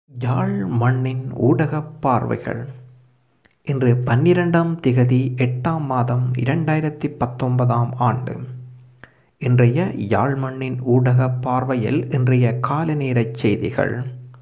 யாழ் மண்ணின் ஊடகப் பார்வைகள் இன்று பன்னிரண்டாம் திகதி எட்டாம் மாதம் இரண்டாயிரத்தி பத்தொன்பதாம் ஆண்டு இன்றைய யாழ் மண்ணின் ஊடகப் பார்வையில் இன்றைய காலநேரச் செய்திகள்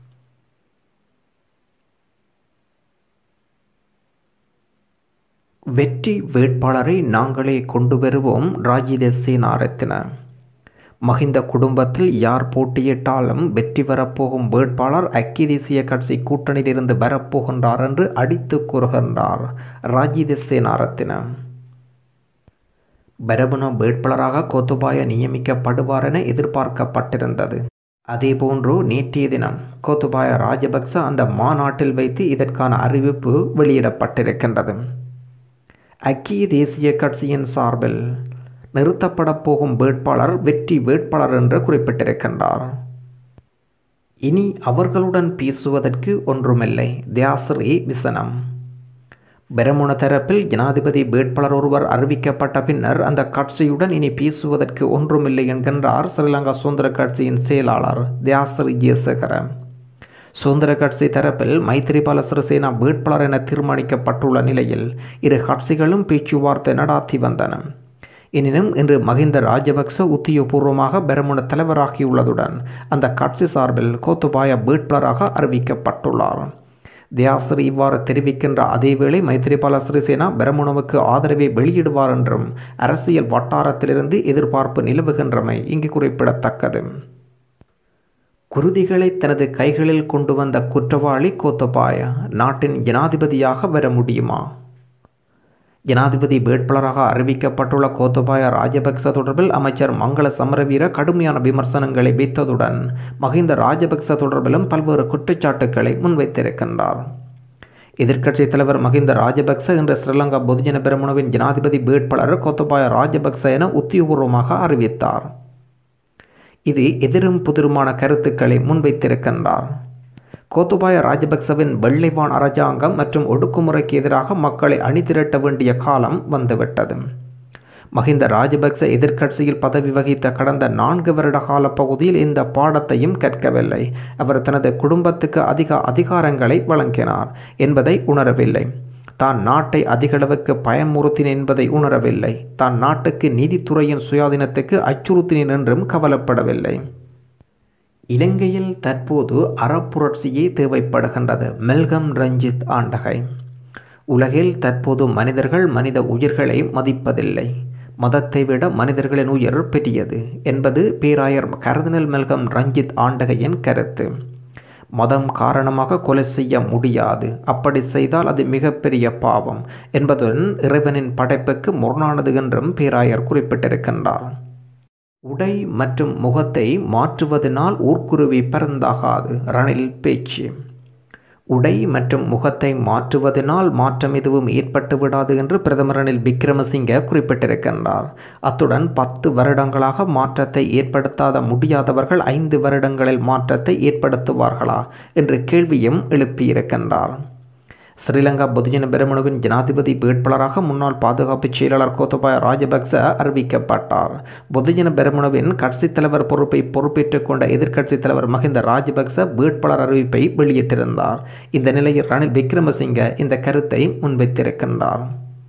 வெற்றி வேட்பாளரை நாங்களே கொண்டு வருவோம் ராஜித சேனாரத்தின மஹிந்த குடும்பத்தில் யார் போட்டியிட்டாலும் வெற்றி பெறப்போகும் வேட்பாளர் ஐக்கிய தேசிய கட்சி கூட்டணியிலிருந்து வரப்போகின்றார் என்று அடித்து கூறுகின்றார் ராஜித சேனாரத்தின பரபுன வேட்பாளராக கோத்துபாய நியமிக்கப்படுவார் என எதிர்பார்க்கப்பட்டிருந்தது அதேபோன்று நேற்றைய தினம் கோத்துபாய ராஜபக்ச அந்த மாநாட்டில் வைத்து இதற்கான அறிவிப்பு வெளியிடப்பட்டிருக்கின்றது ஐக்கிய தேசிய கட்சியின் சார்பில் நிறுத்தப்பட போகும் வேட்பாளர் வெற்றி வேட்பாளர் என்று குறிப்பிட்டிருக்கின்றார் இனி அவர்களுடன் பேசுவதற்கு ஒன்றுமில்லை தியாசிரி விசனம் பெரமுன தரப்பில் ஜனாதிபதி வேட்பாளர் ஒருவர் அறிவிக்கப்பட்ட பின்னர் அந்த கட்சியுடன் இனி பேசுவதற்கு ஒன்றுமில்லை என்கின்றார் ஸ்ரீலங்கா சுதந்திர கட்சியின் செயலாளர் தியாசிரி ஜெயசேகர சுதந்திர கட்சி தரப்பில் மைத்திரிபால சிறிசேனா வேட்பாளர் என தீர்மானிக்கப்பட்டுள்ள நிலையில் இரு கட்சிகளும் பேச்சுவார்த்தை நடாத்தி வந்தன எனினும் இன்று மஹிந்த ராஜபக்ச உத்தியோகபூர்வமாக பெரமுன தலைவராகியுள்ளதுடன் அந்த கட்சி சார்பில் கோத்துபாய வேட்பாளராக அறிவிக்கப்பட்டுள்ளார் தியாசிரி இவ்வாறு தெரிவிக்கின்ற அதேவேளை மைத்திரிபால சிறிசேனா பெரமுனவுக்கு ஆதரவை வெளியிடுவார் என்றும் அரசியல் வட்டாரத்திலிருந்து எதிர்பார்ப்பு நிலவுகின்றமை இங்கு குறிப்பிடத்தக்கது குருதிகளை தனது கைகளில் கொண்டு வந்த குற்றவாளி கோத்தபாய நாட்டின் ஜனாதிபதியாக வர முடியுமா ஜனாதிபதி வேட்பாளராக அறிவிக்கப்பட்டுள்ள கோத்தபாய ராஜபக்ச தொடர்பில் அமைச்சர் மங்கள சமரவீர கடுமையான விமர்சனங்களை வைத்ததுடன் மஹிந்த ராஜபக்ச தொடர்பிலும் பல்வேறு குற்றச்சாட்டுக்களை முன்வைத்திருக்கின்றார் எதிர்க்கட்சித் தலைவர் மஹிந்த ராஜபக்ச இன்று ஸ்ரீலங்கா பொதுஜன பெரமுனவின் ஜனாதிபதி வேட்பாளர் கோத்தபாய ராஜபக்ச என உத்தியோகபூர்வமாக அறிவித்தார் இது எதிரும் புதிருமான கருத்துக்களை முன்வைத்திருக்கின்றார் கோத்துபாய ராஜபக்சவின் வெள்ளைவான் அரசாங்கம் மற்றும் ஒடுக்குமுறைக்கு எதிராக மக்களை அணிதிரட்ட வேண்டிய காலம் வந்துவிட்டது மஹிந்த ராஜபக்ச எதிர்க்கட்சியில் பதவி வகித்த கடந்த நான்கு வருட கால பகுதியில் இந்த பாடத்தையும் கற்கவில்லை அவர் தனது குடும்பத்துக்கு அதிக அதிகாரங்களை வழங்கினார் என்பதை உணரவில்லை தான் நாட்டை அதிகளவுக்கு பயமுறுத்தினேன் என்பதை உணரவில்லை தான் நாட்டுக்கு நீதித்துறையின் சுயாதீனத்துக்கு அச்சுறுத்தினேன் என்றும் கவலைப்படவில்லை இலங்கையில் தற்போது அறப்புரட்சியே தேவைப்படுகின்றது மெல்கம் ரஞ்சித் ஆண்டகை உலகில் தற்போது மனிதர்கள் மனித உயிர்களை மதிப்பதில்லை மதத்தை விட மனிதர்களின் உயிர் பெரியது என்பது பேராயர் கர்தினல் மெல்கம் ரஞ்சித் ஆண்டகையின் கருத்து மதம் காரணமாக கொலை செய்ய முடியாது அப்படி செய்தால் அது மிகப்பெரிய பாவம் என்பதுடன் இறைவனின் படைப்புக்கு முரணானது என்றும் பேராயர் குறிப்பிட்டிருக்கின்றார் உடை மற்றும் முகத்தை மாற்றுவதனால் ஊர்க்குருவி பரந்தாகாது ரணில் பேச்சு உடை மற்றும் முகத்தை மாற்றுவதனால் மாற்றம் எதுவும் ஏற்பட்டு விடாது என்று பிரதமர் ரணில் விக்ரமசிங்க குறிப்பிட்டிருக்கின்றார் அத்துடன் பத்து வருடங்களாக மாற்றத்தை ஏற்படுத்தாத முடியாதவர்கள் ஐந்து வருடங்களில் மாற்றத்தை ஏற்படுத்துவார்களா என்ற கேள்வியும் எழுப்பியிருக்கின்றார் ஸ்ரீலங்கா பொதுஜன பெருமனுவின் ஜனாதிபதி வேட்பாளராக முன்னாள் பாதுகாப்பு செயலாளர் கோத்தபாய ராஜபக்ச அறிவிக்கப்பட்டார் பொதுஜன பெருமனுவின் கட்சித் தலைவர் பொறுப்பை பொறுப்பேற்றுக் கொண்ட எதிர்க்கட்சித் தலைவர் மஹிந்த ராஜபக்ச வேட்பாளர் அறிவிப்பை வெளியிட்டிருந்தார் இந்த நிலையில் ரணில் விக்ரமசிங்க இந்த கருத்தை முன்வைத்திருக்கின்றார்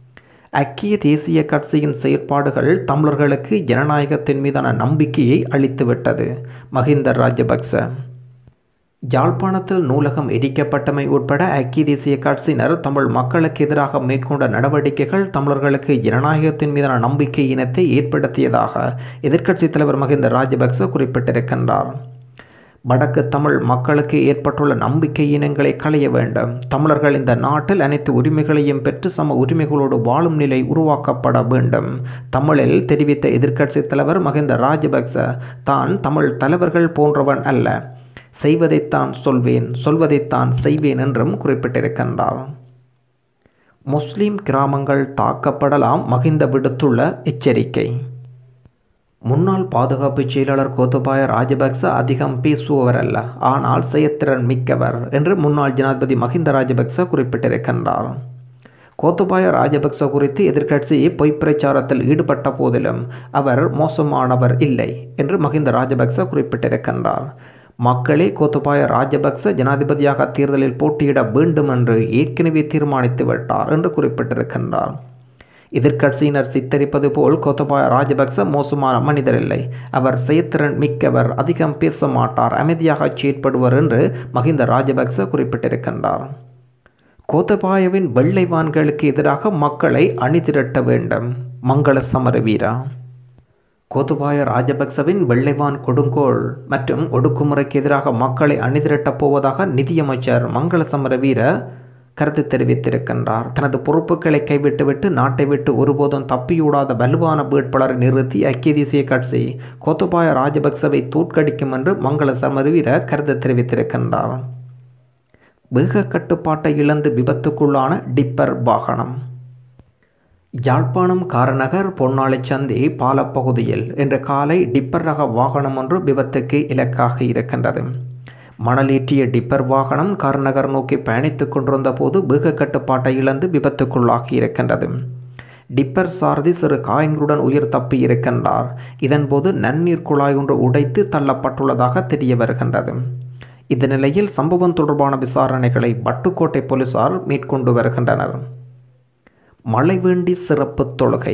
ஐக்கிய தேசிய கட்சியின் செயற்பாடுகள் தமிழர்களுக்கு ஜனநாயகத்தின் மீதான நம்பிக்கையை அளித்துவிட்டது மஹிந்த ராஜபக்ச யாழ்ப்பாணத்தில் நூலகம் எரிக்கப்பட்டமை உட்பட ஐக்கிய தேசிய கட்சியினர் தமிழ் மக்களுக்கு எதிராக மேற்கொண்ட நடவடிக்கைகள் தமிழர்களுக்கு ஜனநாயகத்தின் மீதான நம்பிக்கை இனத்தை ஏற்படுத்தியதாக எதிர்க்கட்சித் தலைவர் மஹிந்த ராஜபக்ச குறிப்பிட்டிருக்கின்றார் வடக்கு தமிழ் மக்களுக்கு ஏற்பட்டுள்ள நம்பிக்கை இனங்களை களைய வேண்டும் தமிழர்கள் இந்த நாட்டில் அனைத்து உரிமைகளையும் பெற்று சம உரிமைகளோடு வாழும் நிலை உருவாக்கப்பட வேண்டும் தமிழில் தெரிவித்த எதிர்க்கட்சித் தலைவர் மஹிந்த ராஜபக்ச தான் தமிழ் தலைவர்கள் போன்றவன் அல்ல செய்வதைத்தான் சொல்வேன் சொல்வதைத்தான் செய்வேன் என்றும் குறிப்பிட்டிருக்கின்றார் முஸ்லிம் கிராமங்கள் தாக்கப்படலாம் மகிந்த விடுத்துள்ள எச்சரிக்கை முன்னாள் பாதுகாப்பு செயலாளர் கோத்தபாய ராஜபக்ச அதிகம் பேசுபவர் அல்ல ஆனால் செயத்திறன் மிக்கவர் என்று முன்னாள் ஜனாதிபதி மஹிந்த ராஜபக்ச குறிப்பிட்டிருக்கின்றார் கோத்தபாய ராஜபக்ச குறித்து எதிர்க்கட்சி பொய் பிரச்சாரத்தில் ஈடுபட்ட போதிலும் அவர் மோசமானவர் இல்லை என்று மஹிந்த ராஜபக்ச குறிப்பிட்டிருக்கின்றார் மக்களே கோத்தபாய ராஜபக்ச ஜனாதிபதியாக தேர்தலில் போட்டியிட வேண்டும் என்று ஏற்கனவே தீர்மானித்து விட்டார் என்று குறிப்பிட்டிருக்கின்றார் எதிர்க்கட்சியினர் சித்தரிப்பது போல் கோத்தபாய ராஜபக்ச மோசமான மனிதர் இல்லை அவர் செயத்திறன் மிக்கவர் அதிகம் பேச மாட்டார் அமைதியாக செயற்படுவர் என்று மஹிந்த ராஜபக்ச குறிப்பிட்டிருக்கின்றார் கோத்தபாயவின் வெள்ளைவான்களுக்கு எதிராக மக்களை அணிதிரட்ட வேண்டும் மங்கள சமரவீரா கோத்தபாய ராஜபக்சவின் வெள்ளைவான் கொடுங்கோல் மற்றும் ஒடுக்குமுறைக்கு எதிராக மக்களை அணிதிரட்டப் போவதாக நிதியமைச்சர் மங்கள சமரவீர கருத்து தெரிவித்திருக்கின்றார் தனது பொறுப்புகளை கைவிட்டுவிட்டு நாட்டை விட்டு ஒருபோதும் தப்பியூடாத வலுவான வேட்பாளரை நிறுத்தி ஐக்கிய தேசிய கட்சி கோத்தபாய ராஜபக்சவை தோற்கடிக்கும் என்று மங்கள சமரவீர கருத்து தெரிவித்திருக்கின்றார் வேக கட்டுப்பாட்டை இழந்து விபத்துக்குள்ளான டிப்பர் வாகனம் யாழ்ப்பாணம் காரநகர் பொன்னாளி சந்தி பாலப்பகுதியில் இன்று காலை டிப்பர் ரக வாகனம் ஒன்று விபத்துக்கு இலக்காக இருக்கின்றது மணலேற்றிய டிப்பர் வாகனம் கார்நகர் நோக்கி பயணித்துக் கொண்டிருந்த போது வேக கட்டுப்பாட்டை இழந்து விபத்துக்குள்ளாகி இருக்கின்றது டிப்பர் சாரதி சிறு காயங்களுடன் உயிர் தப்பி இருக்கின்றார் இதன்போது நன்னீர் குழாய் ஒன்று உடைத்து தள்ளப்பட்டுள்ளதாக தெரிய வருகின்றது இந்த நிலையில் சம்பவம் தொடர்பான விசாரணைகளை வட்டுக்கோட்டை போலீசார் மேற்கொண்டு வருகின்றனர் மழை வேண்டி சிறப்பு தொழுகை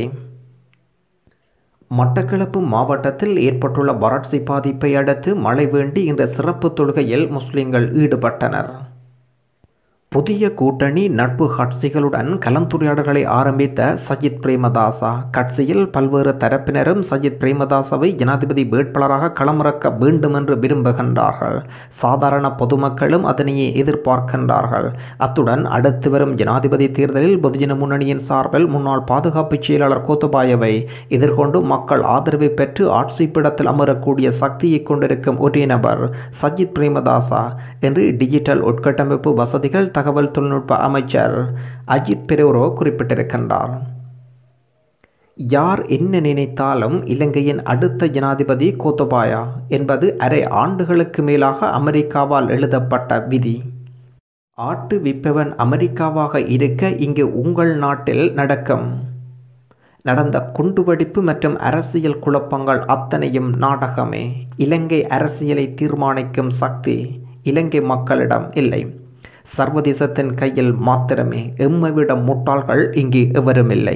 மட்டக்களப்பு மாவட்டத்தில் ஏற்பட்டுள்ள வறட்சி பாதிப்பை அடுத்து மழை வேண்டி இந்த சிறப்பு தொழுகையில் முஸ்லிம்கள் ஈடுபட்டனர் புதிய கூட்டணி நட்பு கட்சிகளுடன் கலந்துரையாடல்களை ஆரம்பித்த சஜித் பிரேமதாசா கட்சியில் பல்வேறு தரப்பினரும் சஜித் பிரேமதாசாவை ஜனாதிபதி வேட்பாளராக களமிறக்க வேண்டும் என்று விரும்புகின்றார்கள் சாதாரண பொதுமக்களும் அதனையே எதிர்பார்க்கின்றார்கள் அத்துடன் அடுத்து வரும் ஜனாதிபதி தேர்தலில் பொதுஜன முன்னணியின் சார்பில் முன்னாள் பாதுகாப்பு செயலாளர் கோத்தபாயவை எதிர்கொண்டு மக்கள் ஆதரவை பெற்று ஆட்சி பீடத்தில் அமரக்கூடிய சக்தியை கொண்டிருக்கும் ஒரே நபர் சஜித் பிரேமதாசா என்று டிஜிட்டல் உட்கட்டமைப்பு வசதிகள் தகவல் தொழில்நுட்ப அமைச்சர் அஜித் பெரோரோ குறிப்பிட்டிருக்கின்றார் யார் என்ன நினைத்தாலும் இலங்கையின் அடுத்த ஜனாதிபதி கோத்தபாயா என்பது அரை ஆண்டுகளுக்கு மேலாக அமெரிக்காவால் எழுதப்பட்ட விதி ஆட்டு விப்பவன் அமெரிக்காவாக இருக்க இங்கு உங்கள் நாட்டில் நடக்கும் நடந்த குண்டுவெடிப்பு மற்றும் அரசியல் குழப்பங்கள் அத்தனையும் நாடகமே இலங்கை அரசியலை தீர்மானிக்கும் சக்தி இலங்கை மக்களிடம் இல்லை சர்வதேசத்தின் கையில் மாத்திரமே எம்மைவிட முட்டாள்கள் இங்கு எவருமில்லை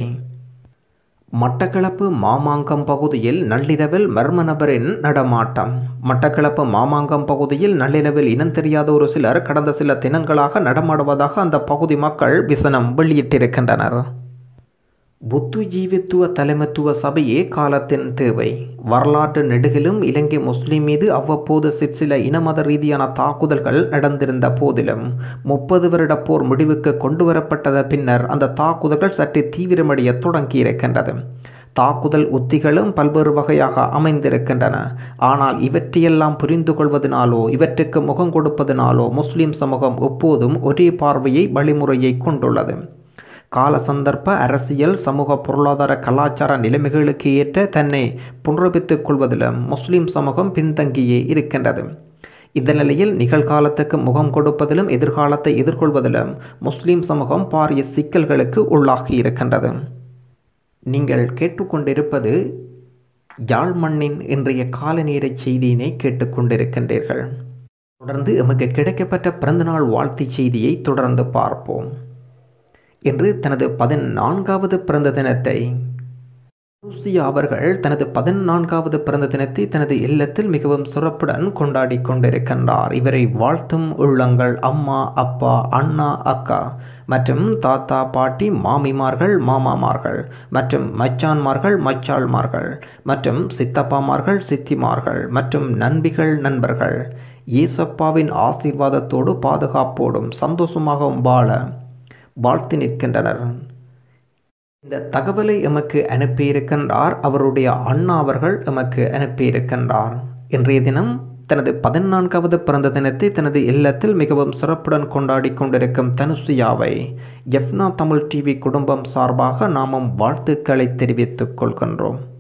மட்டக்களப்பு மாமாங்கம் பகுதியில் நள்ளிரவில் மர்ம நபரின் நடமாட்டம் மட்டக்களப்பு மாமாங்கம் பகுதியில் நள்ளிரவில் இனம் தெரியாத ஒரு சிலர் கடந்த சில தினங்களாக நடமாடுவதாக அந்த பகுதி மக்கள் விசனம் வெளியிட்டிருக்கின்றனர் புத்துஜீவித்துவ தலைமைத்துவ சபையே காலத்தின் தேவை வரலாற்று நெடுகிலும் இலங்கை முஸ்லிம் மீது அவ்வப்போது சிற்சில இனமத ரீதியான தாக்குதல்கள் நடந்திருந்த போதிலும் முப்பது வருட போர் முடிவுக்கு கொண்டு வரப்பட்டத பின்னர் அந்த தாக்குதல்கள் சற்று தீவிரமடைய தொடங்கியிருக்கின்றது தாக்குதல் உத்திகளும் பல்வேறு வகையாக அமைந்திருக்கின்றன ஆனால் இவற்றையெல்லாம் புரிந்து கொள்வதனாலோ இவற்றுக்கு முகம் கொடுப்பதனாலோ முஸ்லிம் சமூகம் எப்போதும் ஒரே பார்வையை வழிமுறையை கொண்டுள்ளது கால சந்தர்ப்ப அரசியல் சமூக பொருளாதார கலாச்சார நிலைமைகளுக்கு ஏற்ற தன்னை புனரபித்துக் கொள்வதிலும் முஸ்லிம் சமூகம் பின்தங்கியே இருக்கின்றது இந்த நிலையில் நிகழ்காலத்துக்கு முகம் கொடுப்பதிலும் எதிர்காலத்தை எதிர்கொள்வதிலும் முஸ்லிம் சமூகம் பாரிய சிக்கல்களுக்கு உள்ளாகி இருக்கின்றது நீங்கள் கேட்டுக்கொண்டிருப்பது யாழ் மண்ணின் இன்றைய காலநேர செய்தியினை கேட்டுக்கொண்டிருக்கின்றீர்கள் தொடர்ந்து எமக்கு கிடைக்கப்பட்ட பிறந்தநாள் வாழ்த்து செய்தியை தொடர்ந்து பார்ப்போம் என்று தனது பதினான்காவது பிறந்த தினத்தை லூசியா அவர்கள் தனது பதினான்காவது பிறந்த தினத்தை தனது இல்லத்தில் மிகவும் சிறப்புடன் கொண்டாடி கொண்டிருக்கின்றார் இவரை வாழ்த்தும் உள்ளங்கள் அம்மா அப்பா அண்ணா அக்கா மற்றும் தாத்தா பாட்டி மாமிமார்கள் மாமாமார்கள் மற்றும் மச்சான்மார்கள் மச்சாள்மார்கள் மற்றும் சித்தப்பாமார்கள் சித்திமார்கள் மற்றும் நண்பிகள் நண்பர்கள் ஈசப்பாவின் ஆசீர்வாதத்தோடு பாதுகாப்போடும் சந்தோஷமாகவும் வாழ வாழ்த்து நிற்கின்றனர் இந்த தகவலை எமக்கு அனுப்பியிருக்கின்றார் அவருடைய அண்ணா அவர்கள் எமக்கு அனுப்பியிருக்கின்றார் இன்றைய தினம் தனது பதினான்காவது பிறந்த தினத்தை தனது இல்லத்தில் மிகவும் சிறப்புடன் கொண்டாடி கொண்டிருக்கும் தனுசியாவை எஃப்னா தமிழ் டிவி குடும்பம் சார்பாக நாமும் வாழ்த்துக்களை தெரிவித்துக் கொள்கின்றோம்